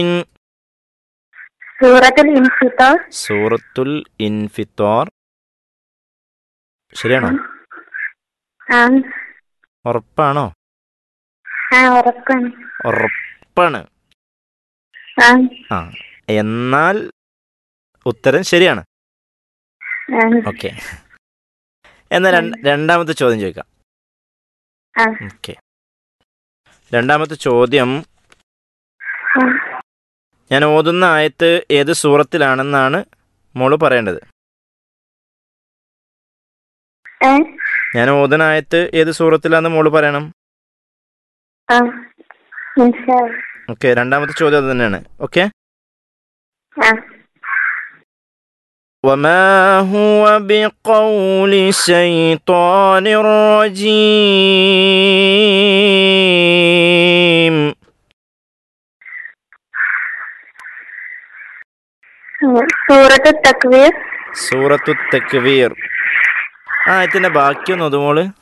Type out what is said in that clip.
സൂറത്തുൽ ഇൻഫിത്താർ സൂറത്തുൽ ഇൻഫിത്തോർ ശരിയാണോ ആ ഉറപ്പാണോ ആ ഉറപ്പാണ് ഉറപ്പാണ് ആ ആ എന്നാൽ ഉത്തരം ശരിയാണ് ആ ഓക്കെ എന്നാൽ രണ്ട്- രണ്ടാമത്തെ ചോദ്യം ചോദിക്കാം ആ ഓക്കെ രണ്ടാമത്തെ ചോദ്യം ആ. ഞാൻ ഓതുന്ന ആയത്ത് ഏത് സൂറത്തിലാണെന്നാണ് മോള് പറയേണ്ടത് ഏ ഞാൻ ഓതുന്ന ആയത്ത് ഏത് സൂറത്തിലാണെന്ന് മോള് പറയണം ആ ഇൻഷാ അല്ലാ. ഓക്കെ രണ്ടാമത്തെ ചോദ്യം അത് തന്നെയാണ് ഓക്കെ ആ وما هو بقول شيطان رجيم സൂറത്ത് തക്വീർ സൂറത്തു തക്വീർ ആ ഇതിന്റെ ബാക്കിയൊന്നും അതുമോള്